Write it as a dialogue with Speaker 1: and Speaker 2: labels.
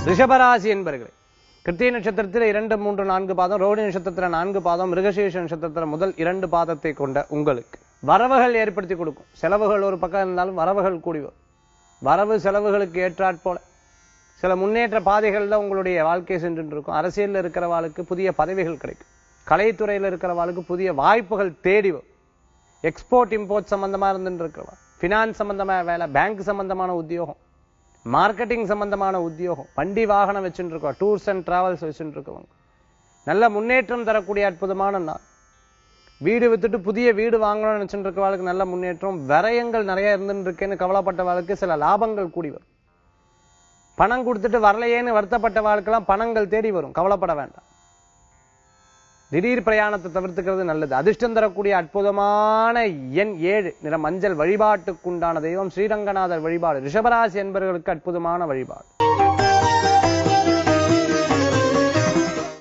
Speaker 1: ரிஷபராசி என்பர்களே கிருத்திய நட்சத்திரத்தில் இரண்டு மூன்று நான்கு பாதம் ரோடி நட்சத்திரத்துல நான்கு பாதம் மிருகசீஷ நட்சத்திரத்துல முதல் இரண்டு பாதத்தை கொண்ட உங்களுக்கு வரவுகள் ஏற்படுத்தி கொடுக்கும் செலவுகள் ஒரு பக்கம் இருந்தாலும் வரவுகள் கூடி வரும் வரவு செலவுகளுக்கு ஏற்றாற்போல சில முன்னேற்ற பாதைகள்ல உங்களுடைய வாழ்க்கை சென்று இருக்கும் அரசியல்ல இருக்கிறவாளுக்கு புதிய பதவிகள் கிடைக்கும் கலைத்துறையில இருக்கிறவாளுக்கு புதிய வாய்ப்புகள் தேடி வரும் எக்ஸ்போர்ட் இம்போர்ட் சம்பந்தமா இருந்துட்டு இருக்கிறவா ஃபினான்ஸ் சம்பந்தமா வேலை பேங்க் சம்பந்தமான உத்தியோகம் மார்க்கெட்டிங் சம்பந்தமான உத்தியோகம் வண்டி வாகனம் வச்சுட்டு இருக்கோம் டூர்ஸ் அண்ட் டிராவல்ஸ் வச்சுட்டு இருக்கவங்க நல்ல முன்னேற்றம் தரக்கூடிய அற்புதமான நாள் வீடு வித்துட்டு புதிய வீடு வாங்கணும்னு நினைச்சுட்டு இருக்கிறவளுக்கு நல்ல முன்னேற்றம் விரயங்கள் நிறைய இருந்துட்டு இருக்கேன்னு கவலைப்பட்டவாளுக்கு சில லாபங்கள் கூடி வரும் பணம் கொடுத்துட்டு வரலையேன்னு வருத்தப்பட்ட வாழ்க்கெல்லாம் பணங்கள் தேடி வரும் கவலைப்பட வேண்டாம் திடீர் பிரயாணத்தை தவிர்த்துக்கிறது நல்லது அதிர்ஷ்டம் தரக்கூடிய அற்புதமான எண் ஏழு நிற மஞ்சள் வழிபாட்டுக்குண்டான தெய்வம் ஸ்ரீரங்கநாதர் வழிபாடு ரிஷபராசி என்பவர்களுக்கு அற்புதமான வழிபாடு